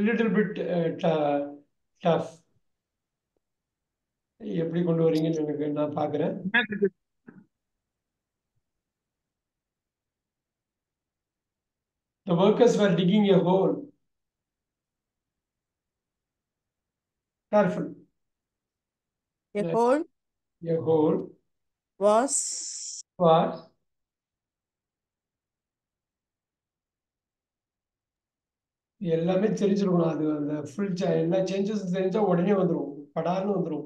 Little bit tough எப்படி கொண்டு வரீங்கன்னு எனக்கு நான் பார்க்குறேன் The workers were digging a hole. Careful. A Right. hole A hole was was எல்லாமே தெரிஞ்சிருக்கணும் அது அந்த ஃபுல் எல்லா சேஞ்சஸ் தெரிஞ்சா உடனே வந்துரும் படார்னு வந்துரும்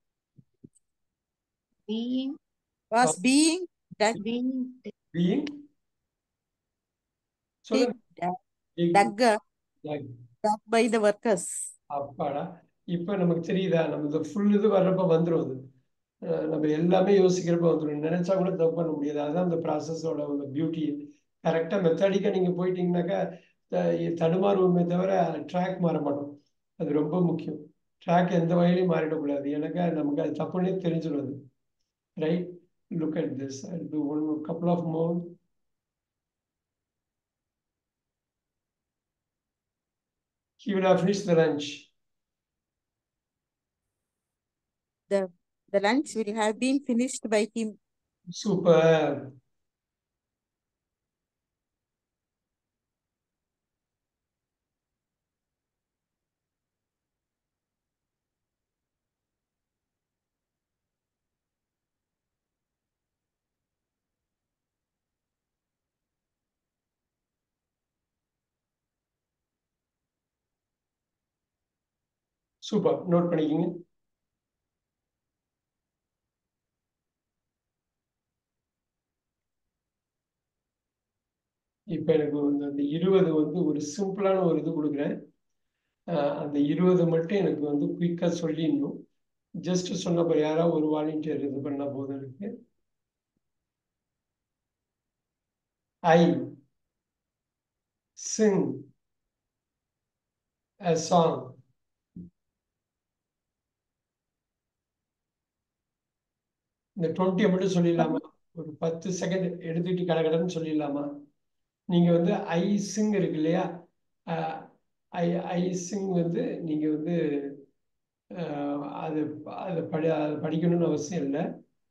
being was being dug, being being சொல்லுங்க Dig, dug, dug. dug by the workers. அப்பாடா இப்ப நமக்கு தெரியுதா நம்ம இந்த ஃபுல் இது வர்றப்ப வந்துரும் அது அஹ் நம்ம எல்லாமே யோசிக்கிறப்ப வந்துடும் நினைச்சா கூட தப்பு பண்ண முடியாது அதுதான் அந்த ப்ராசஸோட ஒரு பியூட்டி கரெக்டா மெத்தடிக்கா நீங்க போயிட்டீங்கன்னாக்கா த- தடுமாறுவோமே தவிர ட்ராக் மாற மாட்டோம் அது ரொம்ப முக்கியம் ட்ராக் எந்த வகையிலையும் மாறிடக்கூடாது எனக்கு நமக்கு அது தப்புன்னே தெரிஞ்சிடும் அது right look at this do one more couple of more he will have finished the lunch The, the lunch will have been finished by him. super super note பண்ணிக்கிங்க இப்ப எனக்கு வந்து அந்த இருபது வந்து ஒரு சிம்பிளான ஒரு இது கொடுக்குறேன் அஹ் அந்த இருபது மட்டும் எனக்கு வந்து குயிக்கா சொல்லிடணும் ஜஸ்ட் சொன்ன பிறகு யாராவது ஒரு வாலண்டியர் இது பண்ணா போதும் எனக்கு ஐ சிங் a song இந்த டுவெண்ட்டியை மட்டும் சொல்லிடலாமா ஒரு பத்து செகண்ட் எடுத்துக்கிட்டு கடகடன்னு சொல்லிடலாமா நீங்க வந்து ஐ சிங் இருக்கு இல்லையா ஐ ஐ சிங் வந்து நீங்க வந்து அஹ், அது அது படி அது படிக்கணும்னு அவசியம் இல்லை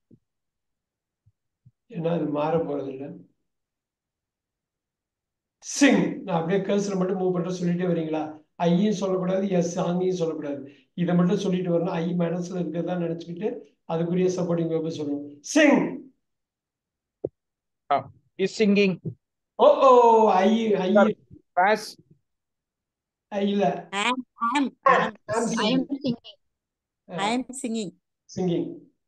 ஏன்னா அது மாற போறது இல்லை சிங் நான் அப்படியே கர்சரை மட்டும் மூவ் பண்ணிட்டு சொல்லிட்டே வரீங்களா ஐயும் சொல்லக்கூடாது எஸ் சாங்கியும் சொல்லக்கூடாது இதை மட்டும் சொல்லிட்டு வரணும் ஐ மனசுல இருக்கிறதா நினைச்சுக்கிட்டு அதுக்குரிய சப்போர்ட்டிங் வேர்பு சொல்லணும் Singh is singing O O I I was ஐ இல்ல I am, I am, I am, I'm I am singing. singing I am singing. Singing.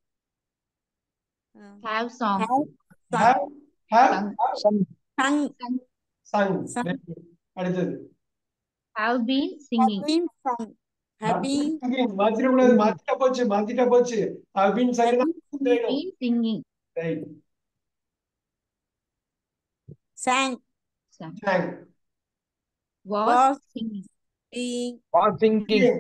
Uh, have song have Have, sung, have sung sung, sung. Sung. Very good. அடுத்தது have been have singing been sung, have been, Singing. மாத்திரக்கூடாது மாத்திட்டா போச்சு மாத்திட்டா போச்சு have been sung have been been singing right sang, sang sang was was singing being, was singing Singing.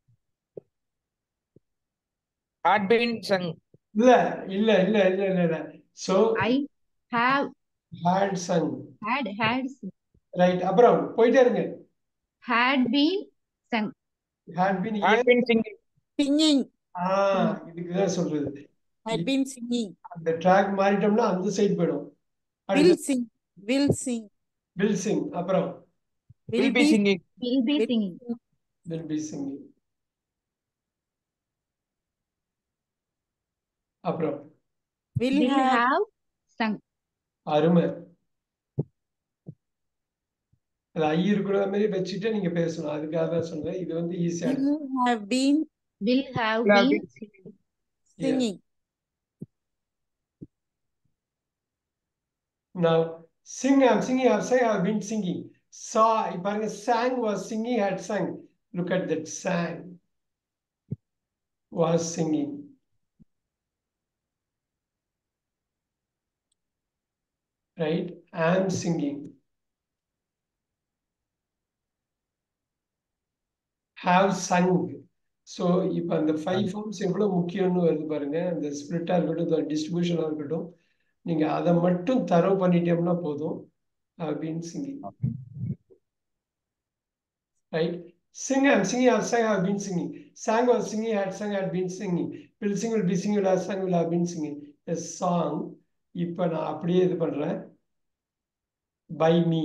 had been sung இல்ல இல்ல இல்ல இல்ல இல்ல இல்ல so I have had sung had had right அப்புறம் போயிட்டே இருங்க had been sung had been had ஏன் been singing singing, ஆ இதுக்குதான் சொல்றது had been singing, அந்த ட்ராக் மாறிட்டோம்னா அந்த சைடு போயிடும் will அடுத்து sing, will sing, will sing அப்புறம் will will be be, singing will be will singing sing, will be singing அப்புறம் will will have, have sung அருமை அது ஐ இருக்கிற மாதிரி வச்சுட்டு நீங்க பேசணும் அதுக்காக தான் சொன்னேன் இது வந்து ஈஸியான will have been will have Will have been been singing singing, now sing I'm singing I've sang I've been singing saw பாருங்க sang was singing had sung look at that sang was singing right am singing have sung so இப்போ அந்த five forms எவ்வளோ முக்கியம்னு வருது பாருங்க அந்த ஸ்பிரிட்டாக இருக்கட்டும் டிஸ்ட்ரிபியூஷனாக இருக்கட்டும் நீங்கள் அதை மட்டும் தரவு பண்ணிட்டோம்னா போதும் அப்படின்னு singing right Sing, I'm singing, I've sang, I've been singing. Sang was singing, had sung, had been singing. Will sing, will be singing, will have sung, will have been singing. A song. இப்போ நான் அப்படியே இது பண்றேன் by me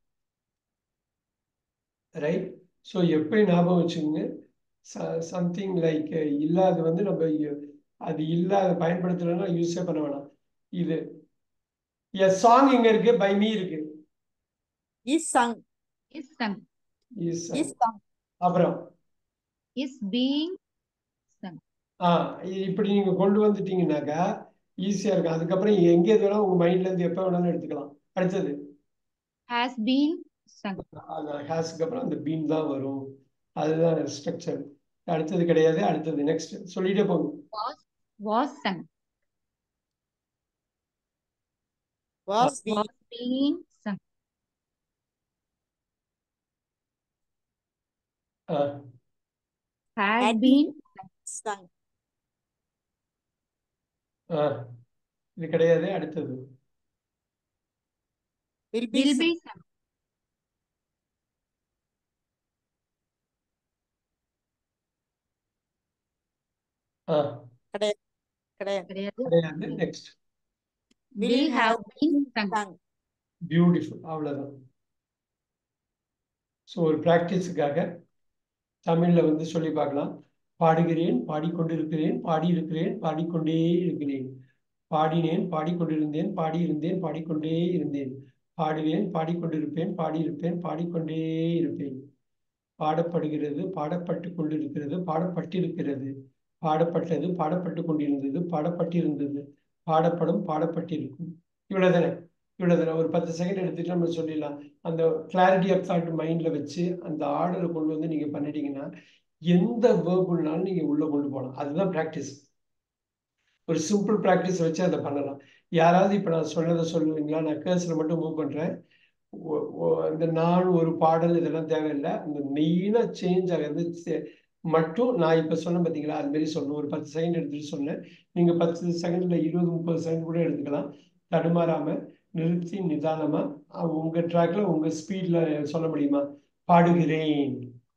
right so எப்பயும் ஞாபகம் வச்சுக்கோங்க something like இல்லாத வந்து நம்ம இ- அது இல்லாத பயன்படுத்தலைன்னா யூஸே பண்ண வேணாம் இது எ சாங் இங்க இருக்கு பை மீ இருக்கு is sung, is sung, Is is sung, அப்புறம் is being sung, ஆ இ- இப்படி நீங்க கொண்டு வந்துட்டீங்கன்னாக்கா ஈஸியா இருக்கும் அதுக்கப்புறம் எங்க எது வேணாலும் உங்க மைண்ட்ல இருந்து எப்ப வேணாலும் எடுத்துக்கலாம் அடுத்தது has been sung, அந்த ஹேஸ்க்கு அப்புறம் அந்த பீம் தான் வரும் அதுதான் ஸ்ட்ரக்சர் அடுத்தது கிடையாது அடுத்தது நெக்ஸ்ட் சொல்லிட்டே போங்க was, was sung, was being, was being sung, ah had Had been sung, ஆ இது கிடையாது அடுத்தது will be will sung, be sung, ஆ கிடையாது கிடையாது கிடையாது கிடையாது next will have been sung, sung, beautiful அவ்வளவுதான் ஸோ ஒரு ப்ராக்டிஸுக்காக தமிழ்ல வந்து சொல்லி பார்க்கலாம் பாடுகிறேன் பாடிக்கொண்டிருக்கிறேன் பாடியிருக்கிறேன் பாடிக்கொண்டே இருக்கிறேன் பாடினேன் பாடிக்கொண்டிருந்தேன் பாடியிருந்தேன் பாடிக்கொண்டே இருந்தேன் பாடுவேன் பாடிக்கொண்டிருப்பேன் பாடியிருப்பேன் பாடிக்கொண்டே இருப்பேன் பாடப்படுகிறது பாடப்பட்டு கொண்டிருக்கிறது பாடப்பட்டிருக்கிறது பாடப்பட்டது பாடப்பட்டு கொண்டிருந்தது பாடப்பட்டிருந்தது பாடப்படும் பாடப்பட்டிருக்கும் இவ்வளவுதானே இவ்வளவுதானே ஒரு பத்து செகண்ட் எடுத்துட்டு நம்ம சொல்லிடலாம் அந்த கிளாரிட்டி ஆஃப் தாட் மைண்ட்ல வச்சு அந்த ஆர்டரை கொண்டு வந்து நீங்க பண்ணிட்டீங்கன்னா எந்த வேர்புனாலும் நீங்க உள்ள கொண்டு போகலாம் அதுதான் ப்ராக்டிஸ் ஒரு சிம்பிள் ப்ராக்டிஸ் வச்சு அதை பண்ணலாம் யாராவது இப்போ நான் சொன்னதை சொல்லுவீங்களா நான் கேர்ஸில் மட்டும் மூவ் பண்ணுறேன் இந்த நான் ஒரு பாடல் இதெல்லாம் தேவையில்லை அந்த மெயினாக சேஞ்ச் ஆகிறது சே- மட்டும் நான் இப்போ சொன்னேன் பார்த்தீங்களா அது மாதிரி சொல்லணும் ஒரு பத்து செகண்ட் எடுத்துட்டு சொன்னேன் நீங்கள் பத்து செகண்ட்ல இருபது முப்பது செகண்ட் கூட எடுத்துக்கலாம் தடுமாறாம நிறுத்தி நிதானமா அஹ், உங்க ட்ராக்ல உங்க ஸ்பீட்ல சொல்ல முடியுமா பாடுகிறேன்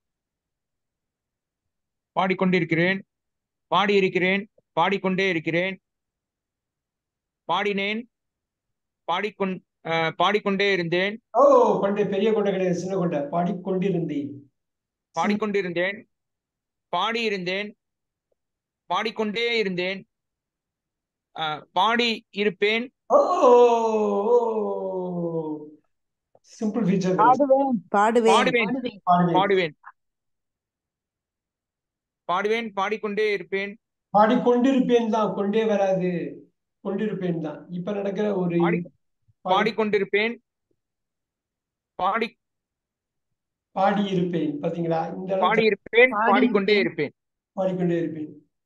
பாடிக்கொண்டிருக்கிறேன் பாடியிருக்கிறேன் பாடிக்கொண்டே இருக்கிறேன் பாடினேன் பாடிக்கொண் அஹ், பாடிக்கொண்டே இருந்தேன் ஓ கொண்டை பெரிய கொண்டை கிடையாது சின்ன கொண்டை பாடிக்கொண்டிருந்தேன் பாடிக்கொண்டிருந்தேன் பாடியிருந்தேன் பாடிக்கொண்டே இருந்தேன் அஹ், பாடி இருப்பேன் ஓ சிம்பிள் ஃபீச்சர் பாடுவேன் பாடுவேன் பாடுவேன் பாடுவேன் பாடுவேன் பாடுவேன் பாடிக்கொண்டே இருப்பேன் பாடிக்கொண்டிருப்பேன் தான் கொண்டே வராது கொண்டிருப்பேன் தான் இப்ப நடக்கிற ஒரு பாடி பாடி பாடிக்கொண்டிருப்பேன் பாடி பாடி இருப்பேன் பாத்தீங்களா இந்த இடத்துல பாடியிருப்பேன் பாடி பாடிக்கொண்டே இருப்பேன். இருப்பேன் பாடிக்கொண்டே இருப்பேன்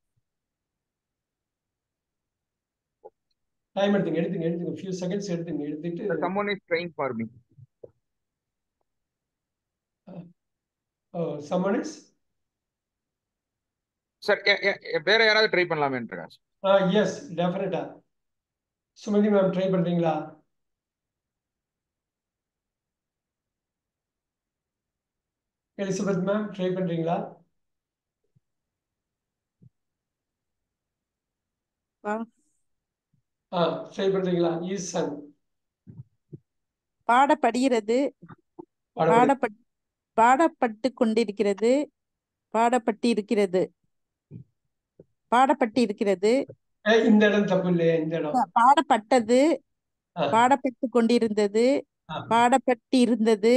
டைம் எடுத்துங்க எடுத்துங்க எடுத்துங்க ஃபியூ செகண்ட்ஸ் எடுத்துங்க எடுத்துட்டு someone is trying for me சம்மன் இஸ் சார் வேற யாராவது ட்ரை பண்ணலாமே பிரகாஷ் எஸ் டெஃபினட்டா சுமதி மேம் ட்ரை பண்றீங்களா எலிசபெத் மேம் ட்ரை பண்றீங்களா பா- ஆ ட்ரை பண்றீங்களா ஈஸ் சன் பாடப்படுகிறது பாடப்பட் பாடப்பட்டு கொண்டிருக்கிறது பாடப்பட்டு இருக்கிறது பாடப்பட்டு இருக்கிறது இந்த இடம் தப்பு இல்லையா இந்த இடம் பாடப்பட்டது ஆ, பாடப்பட்டு கொண்டிருந்தது ஆ. பாடப்பட்டு இருந்தது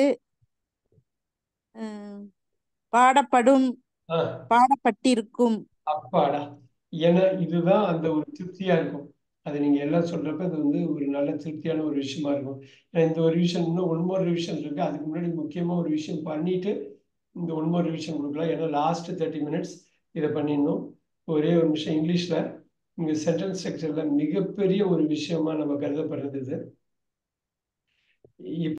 உம், பாடப்படும் ஆ, பாடப்பட்டிருக்கும் அப்பாடா ஏன்னா இதுதான் அந்த ஒரு திருப்தியா இருக்கும் அது நீங்க எல்லாம் சொல்றப்ப அது வந்து ஒரு நல்ல திருப்தியான ஒரு விஷயமா இருக்கும் ஏன்னா இந்த ஒரு விஷயம் இன்னும் ஒன் மோர் ரிவிஷன் இருக்கு அதுக்கு முன்னாடி முக்கியமா ஒரு விஷயம் பண்ணிட்டு இந்த ஒன் மோர் ரிவிஷன் கொடுக்கலாம் ஏன்னா லாஸ்ட் தேர்ட்டி மினிட்ஸ் இதை பண்ணிடணும் ஒரே ஒரு நிமிஷம் இங்கிலீஷ்ல இங்க சென்டென்ஸ் ஸ்ட்ரக்சர்ல மிகப்பெரிய ஒரு விஷயமா நம்ம கருதப்படுறது இது